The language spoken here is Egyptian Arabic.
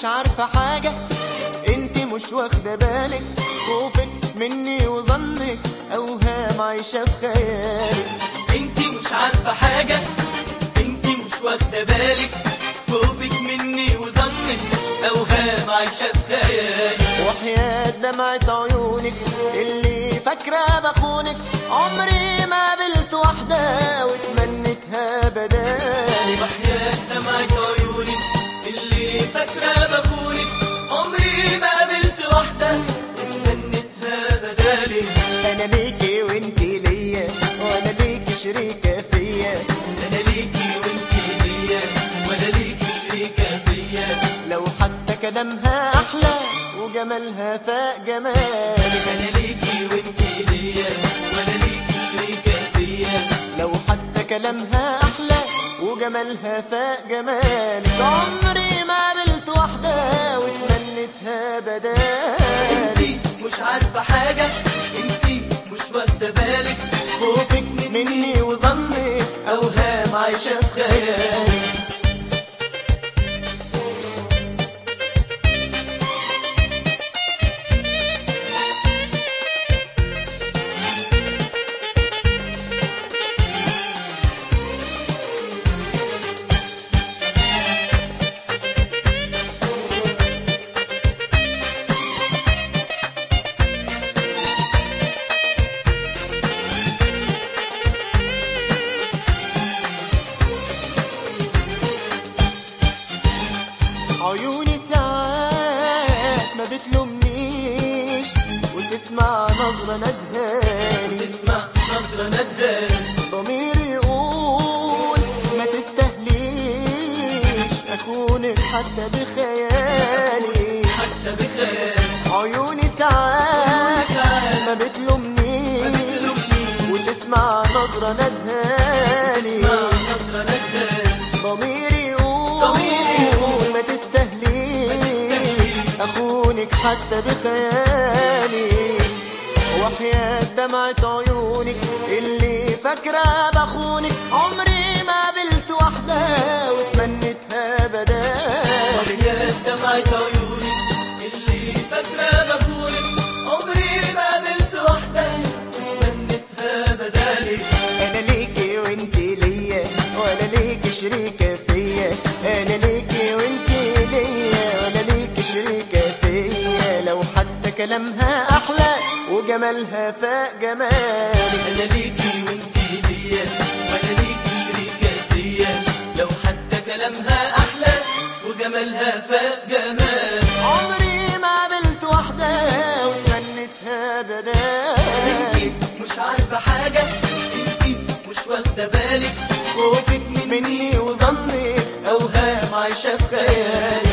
مش عارفة حاجة انت مش واخدة بالك خوفك مني وظنك اوهام عايشة في خيالك انت مش عارفة حاجة انت مش واخدة بالك خوفك مني وظنك اوهام عايشة في خيالي وحياة دمعة عيونك اللي فاكرة بخونك عمري ما قابلت واحدة واتمنتها بدالي وحياة دمعة عيونك اللي فاكرة بخونك عمري ما قابلت واحدة اتمنتها بدالي انا ليكي وانتي ليا وانا ليكي شريكة فيا انا ليكي وانتي ليا ولا ليكي شريكة فيا لو حتى كلامها احلى وجمالها فاق جمالك انا ليكي وانتي ليا ولا ليكي شريكة فيا لو حتى كلامها احلى وجمالها فاق جمالك عمري ما قابلت واحدة واتمنتها بدالي انتي مش عارفة حاجة انتي مش واخدة بالك خوفك مني وظنك اوهام عايشة في خيالي عيوني ساعات ما بتلومنيش وتسمع نظرة ندهاني تسمع نظرة ندان ضميري يقول ما تستهليش اخونك حتى بخيالي حتى بخيال عيوني ساعات ما بتلومنيش تلومني وتسمع نظرة ندهاني تسمع نظرة ندان ضميري يقول ضميري يقول ما تستهليش اخونك حتى بخيالي وحياة دمعة عيونك اللي فاكرة بخونك عمري ما قابلت واحدة واتمنتها بدالي وحياة دمعة عيونك اللي فاكرة بخونك عمري ما قابلت واحدة اتمنتها بدالي انا ليكي وانتي ليا ولا ليكي شريكة فيا انا ليكي وانتي ليا ولا ليكي شريكة فيا لو حتى كلامها احلى وجمالها فاق جمالي انا ليكي وانتي ليا وانا ليكي شريكة فيا لو حتى كلامها احلى وجمالها فاق جمال عمري ما قابلت واحدة واتمنتها بدالي انتي مش عارفة حاجة انتي مش واخدة بالك خوفك مني وظنك اوهام عايشة في خيالي